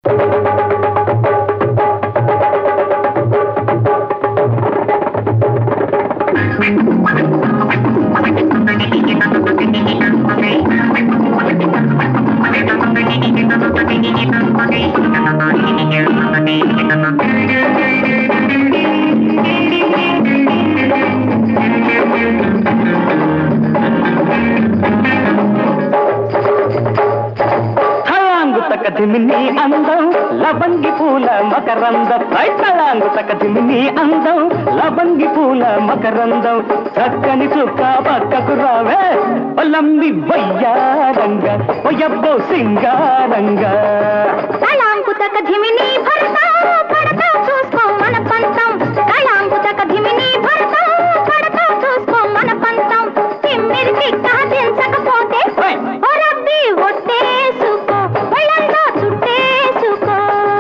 తళాంగు తకదిమిని అందం లవంగి పూల మకరందం ఐ తళాంగు తకదిమిని అందం లవంగి పూల మకరందం చక్కని చుక్క పక్కకు రావే పొలంబి వయ్యారంగ ఒయబ్బో సింగారంగా కళాంకుతక ధిమిని భరత పడత చూసుకో మన పంతం కళాంకుతక ధిమిని భరత పడత చూసుకో మన పంతం తిమ్మిరి తిక్క దించకపోతే ఓయ్! ఓ రబ్బి ఒట్టేసుకో ఒళ్ళంతా చుట్టేసుకో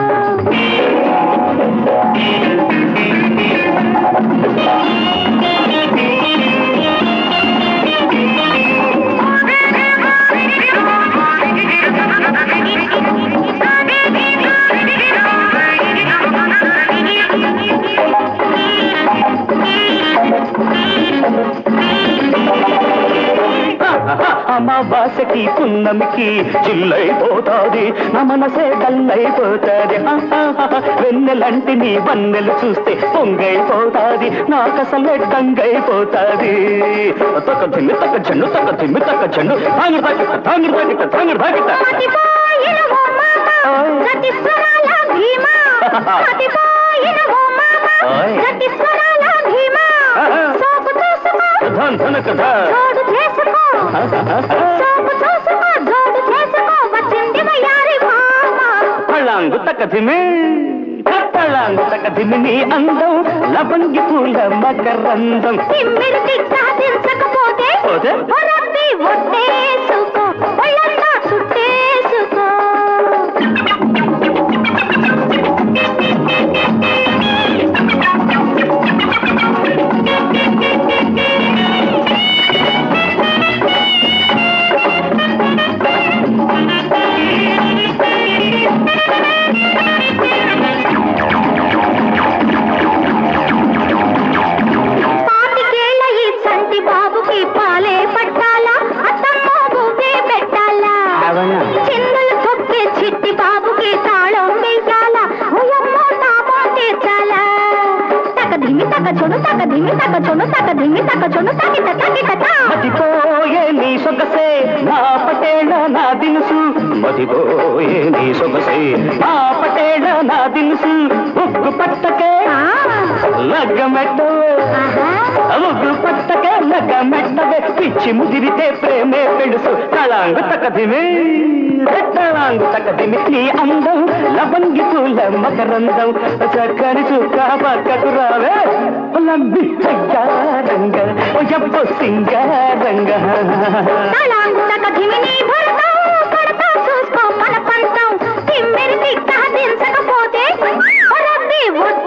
అమావాసకి పున్నమికి చిల్లైపోతాది నా మనసే డల్లైపోతాది వెన్నెలంటి నీ వన్నెలు చూస్తే పొంగైపోతాది నాకసలే డంగైపోతాది తక్క తిమ్మి తక్క చెండు తక్క తిమ్మి తక్క చెండు తాంగిరు తాకిట తాంగిరు తాకిట తాంగిరు తాకిట మతిపోయిన ఓ మామ గతి స్వరాల భీమా మతిపోయిన ఓ మామ ఓయ్. గతి స్వరాల భీమా ఆహా. సోపు చూసుకో ధన్ ధన కదా జోడు చేసుకో సోపు చూసుకో జోడు చేసుకో వచ్చింది వయ్యారి భామ పళ్ళాంగు తక్క తిమ్మి పళ్ళాంగు తక్క తిమ్మి నీ అందం లవంగి పూల మకరందం తిమ్మిరి తిక్క దించకపోతే పోతే? ఒరబ్బి ఒట్టేసుకో ఒళ్ళంతా చుట్టేసుకో పాతికేళ్ల ఈ చంటి బాబుకి పాలే పట్టాలా అత్తమ్మ బువ్వే పెట్టాలా అవునా? చిందులు తొక్కే చిట్టి బాబుకి తాళం వేయాలా ఉయమ్మో తాపం తీర్చాలా తక ధిమి తక చొను తక ధిమి తక చొను తక ధిమి తక చొను తకిట తకిట తా. మతిపోయే నీ సొగసే నా పటేళ నా దినుసు మతిపోయే నీ సొగసే నా పటేళ నా దినుసు ఉగ్గు పట్టకే ఆ, లగ్గమెట్టవే ఆహా. ఉగ్గు పట్టకే లగ్గమెట్టవే పిచ్చి ముదిరితే ప్రేమే పెడుసు తళాంగు తకదిమే తళాంగు తకదిమి నీ అందం లవంగి పూల మకరందం చక్కని చుక్క పక్కకు రావే లంబి రంగ ఒయ్యప్ప సింగారంగ తలాంగు తక ధిమిని భరత పడత చూసుకో మన పంతం తిమ్మిరి తిక్క దించకపోతే ఒరబ్బి ఒట్టే